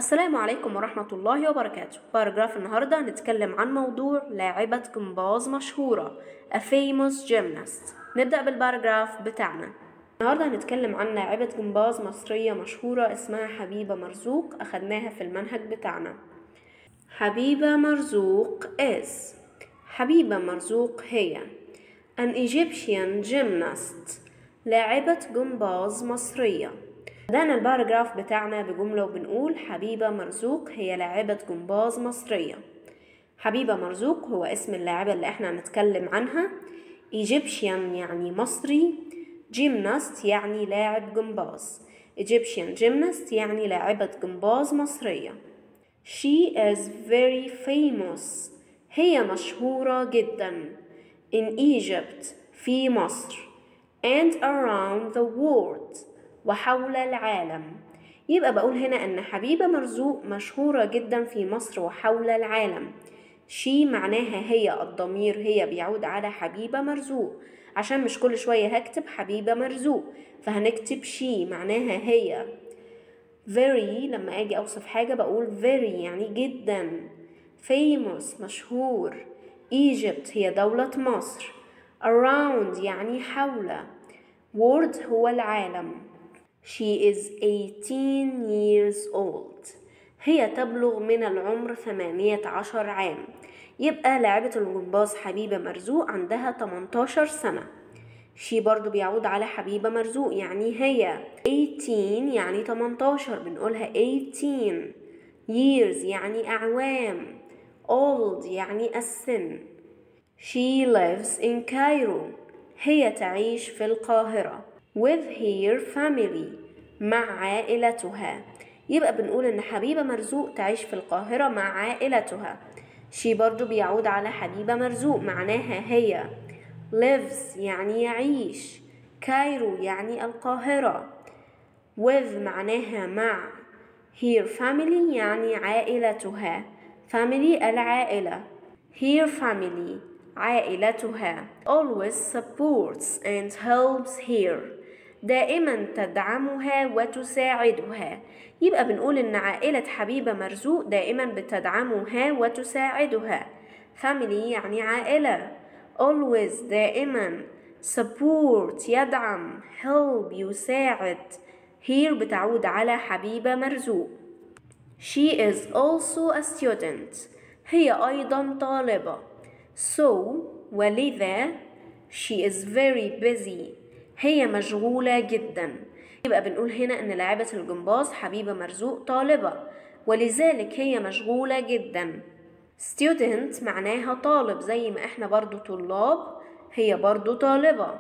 السلام عليكم ورحمة الله وبركاته باراجراف النهاردة هنتكلم عن موضوع لاعبة جمباز مشهورة a famous gymnast نبدأ بالباراجراف بتاعنا النهاردة هنتكلم عن لاعبة جمباز مصرية مشهورة اسمها حبيبة مرزوق أخدناها في المنهج بتاعنا حبيبة مرزوق is حبيبة مرزوق هي an Egyptian gymnast لاعبة جمباز مصرية بدأنا الباراجراف بتاعنا بجملة وبنقول حبيبة مرزوق هي لاعبة جمباز مصرية حبيبة مرزوق هو اسم اللاعبة اللي احنا هنتكلم عنها Egyptian يعني مصري gymnast يعني لاعب جمباز Egyptian gymnast يعني لاعبة جمباز مصرية She is very famous هي مشهورة جدا in Egypt في مصر and around the world وحول العالم يبقى بقول هنا أن حبيبة مرزوق مشهورة جدا في مصر وحول العالم شي معناها هي الضمير هي بيعود على حبيبة مرزوق عشان مش كل شوية هكتب حبيبة مرزوق فهنكتب شي معناها هي very لما أجي أوصف حاجة بقول very يعني جدا famous مشهور Egypt هي دولة مصر around يعني حول world هو العالم She is 18 years old هي تبلغ من العمر 18 عام يبقى لاعبة الجمباز حبيبة مرزوق عندها 18 سنة شي برضو بيعود على حبيبة مرزوق يعني هي 18 يعني 18 بنقولها 18 years يعني أعوام old يعني السن She lives in Cairo هي تعيش في القاهرة with her family مع عائلتها يبقى بنقول ان حبيبة مرزوق تعيش في القاهرة مع عائلتها شي برضو بيعود على حبيبة مرزوق معناها هي lives يعني يعيش كايرو يعني القاهرة with معناها مع her family يعني عائلتها family العائلة her family عائلتها always supports and helps her دائما تدعمها وتساعدها يبقى بنقول ان عائلة حبيبة مرزوق دائما بتدعمها وتساعدها family يعني عائلة always دائما support يدعم help يساعد here بتعود على حبيبة مرزوق she is also a student هي أيضا طالبة so ولذا she is very busy هي مشغولة جدا يبقى بنقول هنا ان لاعبة الجمباز حبيبة مرزوق طالبة ولذلك هي مشغولة جدا student معناها طالب زي ما احنا برضو طلاب هي برضو طالبة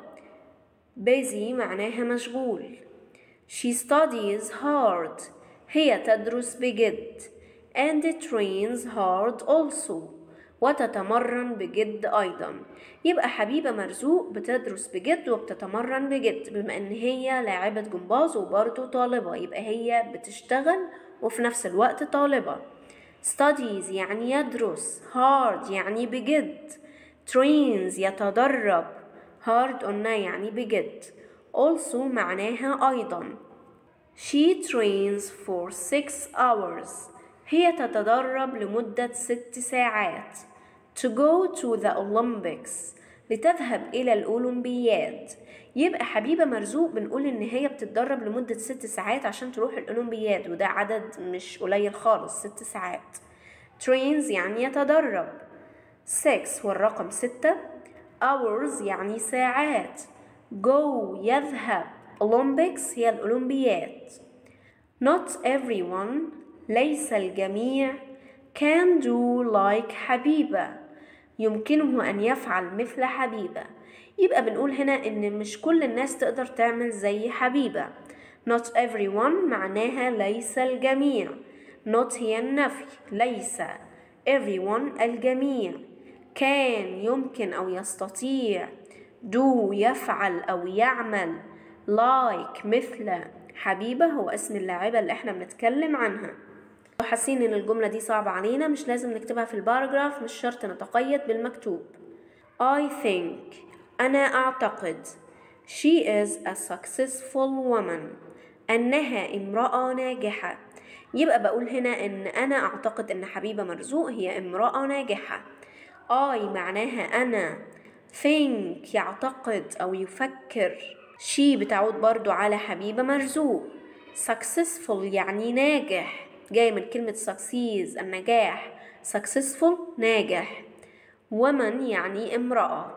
busy معناها مشغول she studies hard هي تدرس بجد and trains hard also وتتمرن بجد أيضا يبقى حبيبة مرزوق بتدرس بجد وبتتمرن بجد بما إن هي لاعبة جمباز وبرضه طالبة يبقى هي بتشتغل وفي نفس الوقت طالبة studies يعني يدرس hard يعني بجد trains يتدرب hard قلنا يعني بجد also معناها أيضا she trains for six hours هي تتدرب لمدة ست ساعات to go to the Olympics لتذهب إلى الأولمبياد يبقى حبيبة مرزوق بنقول إن هي بتتدرب لمدة ست ساعات عشان تروح الأولمبياد وده عدد مش قليل خالص ست ساعات trains يعني يتدرب six والرقم ستة hours يعني ساعات go يذهب Olympics هي الأولمبياد not everyone ليس الجميع can do like حبيبة يمكنه أن يفعل مثل حبيبة يبقى بنقول هنا إن مش كل الناس تقدر تعمل زي حبيبة not everyone معناها ليس الجميع not هي النفي ليس everyone الجميع كان يمكن أو يستطيع do يفعل أو يعمل like مثل حبيبة هو اسم اللاعبة اللي احنا بنتكلم عنها لو حاسين ان الجملة دي صعبة علينا مش لازم نكتبها في الباراجراف مش شرط نتقيد بالمكتوب I think أنا أعتقد She is a successful woman أنها امرأة ناجحة يبقى بقول هنا ان انا اعتقد ان حبيبة مرزوق هي امرأة ناجحة I معناها انا think يعتقد او يفكر she بتعود برضو على حبيبة مرزوق successful يعني ناجح جاي من كلمة succeed النجاح successful ناجح woman يعني امرأة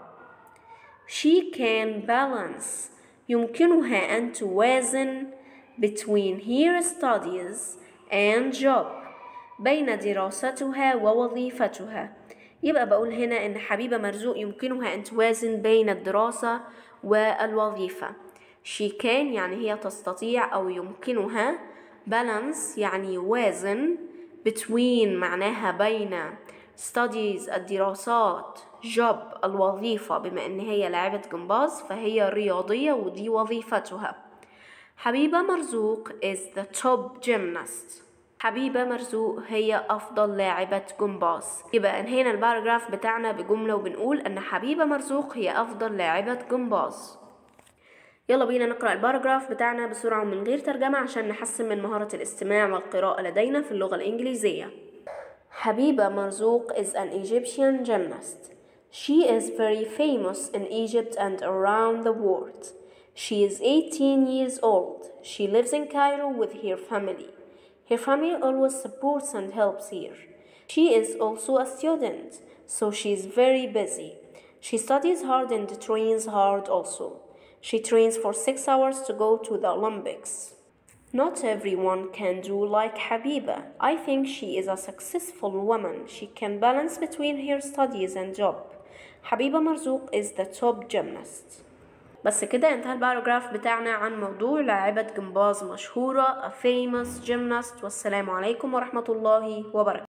she can balance يمكنها أن توازن between her studies and job بين دراستها ووظيفتها يبقى بقول هنا إن حبيبة مرزوق يمكنها أن توازن بين الدراسة والوظيفة she can يعني هي تستطيع أو يمكنها balance يعني يوازن between معناها بين studies الدراسات job الوظيفة بما إن هي لاعبة جمباز فهي رياضية ودي وظيفتها حبيبة مرزوق is the top gymnast حبيبة مرزوق هي أفضل لاعبة جمباز يبقى انهينا الباراجراف بتاعنا بجملة وبنقول أن حبيبة مرزوق هي أفضل لاعبة جمباز يلا بينا نقرأ الباراجراف بتاعنا بسرعة ومن غير ترجمة عشان نحسن من مهارة الاستماع والقراءة لدينا في اللغة الإنجليزية حبيبة مرزوق is an Egyptian gymnast. She is very famous in Egypt and around the world. She is 18 years old. She lives in Cairo with her family. Her family always supports and helps her. She is also a student, so she is very busy. She studies hard and trains hard also. She trains for six hours to go to the Olympics. Not everyone can do like Habiba. I think she is a successful woman. She can balance between her studies and job. Habiba Marzouk is the top gymnast. بس كده انتهى الباراجراف بتاعنا عن موضوع لاعبة جمباز مشهورة a famous gymnast والسلام عليكم ورحمة الله وبركاته